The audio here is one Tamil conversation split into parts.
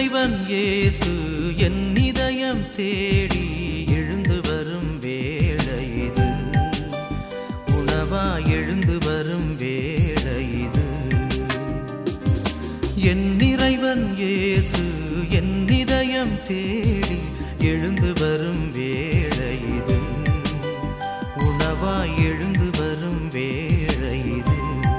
இறைவன் இயேசு என் இதயம் தேடி எழுந்து வரும் வேளை இது உணவா எழுந்து வரும் வேளை இது என் இறைவன் இயேசு என் இதயம் தேடி எழுந்து வரும் வேளை இது உணவா எழுந்து வரும் வேளை இது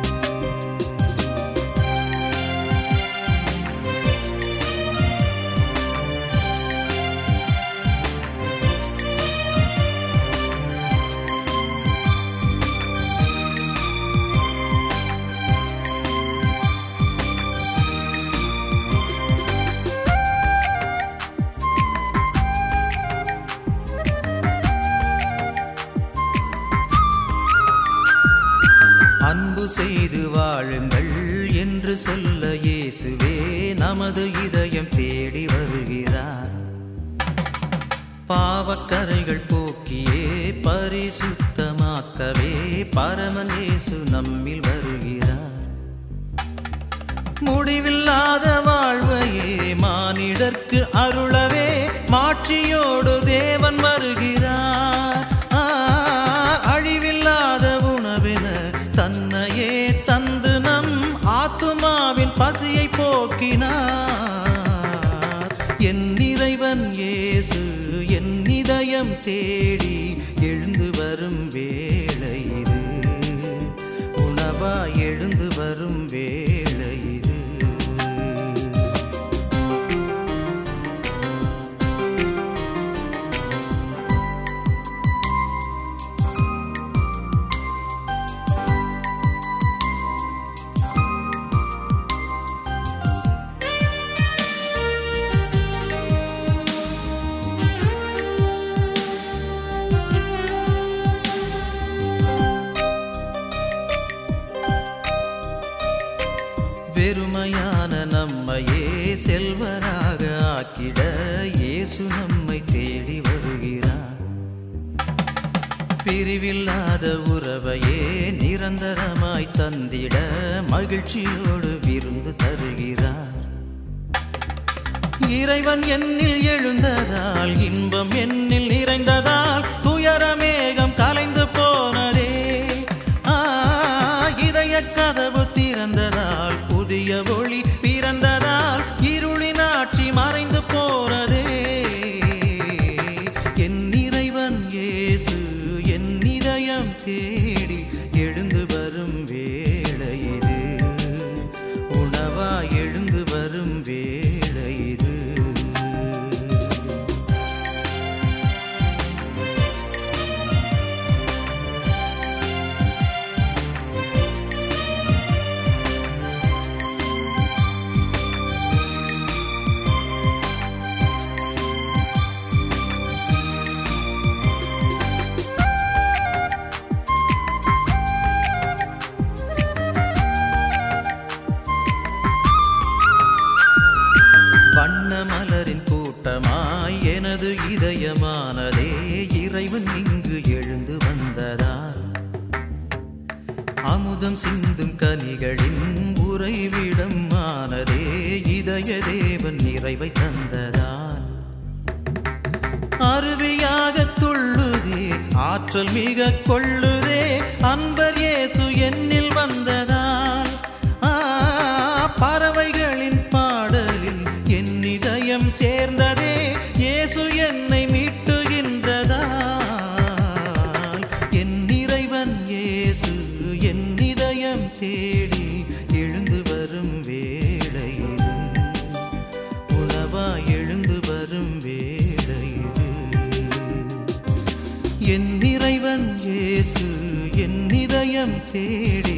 அன்பு செய்து வாழுங்கள் என்று சொல்ல இயேசுவே நமது இதயம் தேடி வருகிறார் பாவக்கரைகள் போக்கியே பரிசுத்தமாக்கவே பரமன் இயேசு நம்மில் வருகிறார் முடிவில்லாத வாழ்வையே மானிடர்க்கு அருளவே மாட்சியோடு தேவன் வருகிறார் ஆ, அழிவில்லாத உணவென தன்னையே தந்து நம் ஆத்துமாவின் பசியை போக்கினார் என் இறைவன் இயேசு என் இதயம் தேடி எழுந்து வரும் வேளை இது உணவா எழுந்து வரும் வேளை இது வெறுமையான நம்மையே செல்வராக ஆக்கிட இயேசு நம்மை தேடி வருகிறார் பிரிவில்லாத உறவையே நிரந்தரமாய் தந்திட மகிழ்ச்சியோடு விருந்து தருகிறார் இறைவன் என்னில் எழுந்ததால் இன்பம் என்னில் நிறைந்ததால் துயரமேகம் கலைந்து போனதே ஆ, இதயக் கதவு திறந்ததால் புதிய ஒளி பிறந்ததால் இருளின் ஆட்சி மறைந்து போனதே என் இறைவன் இயேசு என் இதயம் தேடி எழுந்து வரும் வேளை இது உணவா எழுந்து வரும் வேளை இது வண்ண மலரின் கூட்டமாய் எனது இதயமானதே இறைவன் இங்கு எழுந்து வந்ததால் அமுதம் சிந்தும் கனிகளின் உறைவிடம் ஆனதே இதய தேவன் நிறைவை தந்ததால் அருவியாக துள்ளுதே ஆற்றல் மிக கொள்ளுதே அன்பர் இயேசு என்னில் வந்ததால் ஆ, பறவைகளின் பாடலில் என் இதயம் சேர்ந்ததே இயேசு என்னை மீட்டுகின்றதால் என் இறைவன் இயேசு என் இதயம் தேடி எழுந்து வரும் வேளை இது உணவா எழுந்து வரும் வேளை இது என் இறைவன் இயேசு என் இதயம் தேடி